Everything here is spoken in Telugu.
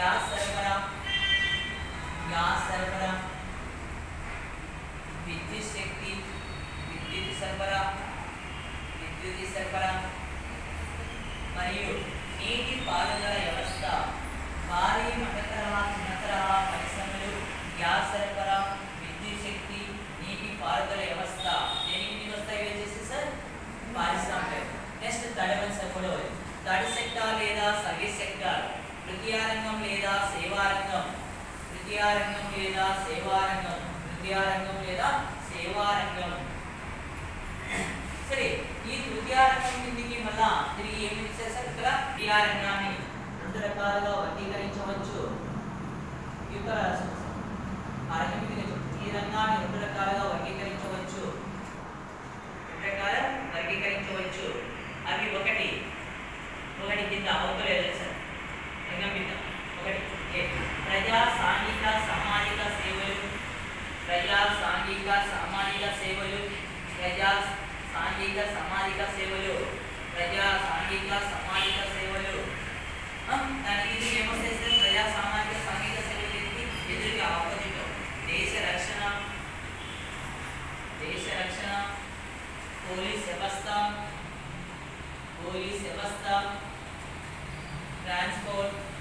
గ్యాస్ సరఫరా గ్యాస్ సరఫరా విద్యుత్ శక్తి విద్యుత్ సరఫరా విద్యుత్ సరఫరా మరియు నీటి పారుదల వ్యవస్థ భారీ మధ్యతరహా చిన్నతరహా పరిశ్రమలు గ్యాస్ సరఫరా విద్యుత్ శక్తి నీటి పారుదల వ్యవస్థ దేనికి కిందకి వస్తాయి వచ్చేసి సార్ పారిశ్రామిక నెక్స్ట్ థర్డ్ వన్ చెప్పలో థర్డ్ సెక్టార్ లేదా సర్వీస్ సెక్టార్ తృతీయ రంగం లేదా సేవా రంగం తృతీయ రంగం లేదా సేవా రంగం తృతీయ రంగం లేదా సేవా రంగం సరే ఈ తృతీయ రంగం కిందికి మళ్ళా తిరిగి ఏమి చేశారు ఇక్కడ తృతీయ రంగాన్ని రెండు రకాలుగా వర్గీకరించవచ్చు ఈ యొక్క ఆ రంగం కిందికి వచ్చి- ఈ రంగాన్ని రెండు రకాలుగా వర్గీకరించవచ్చు రెండు రకాల వర్గీకరించవచ్చు అవి ఒకటి ఒకటి కింద అవతలేదు సార్ రంగం కింద ఒకటి ఏ ప్రజా సాంఘిక సామాజిక సేవలు ప్రజా సాంఘిక సామాజిక సేవలు ప్రజా సాంఘిక సామాజిక సేవలు ప్రజా సాంఘిక సామాజిక సేవలు ఆ, దానికి ఇది ఏమొస్తాయి సార్ ప్రజా సామాజిక సాంఘిక సేవలు ఏంటి ఎదురుగా ఆపోజిట్ దేశ రక్షణ దేశ రక్షణ పోలీస్ వ్యవస్థ పోలీస్ వ్యవస్థ ట్రాన్స్పోర్ట్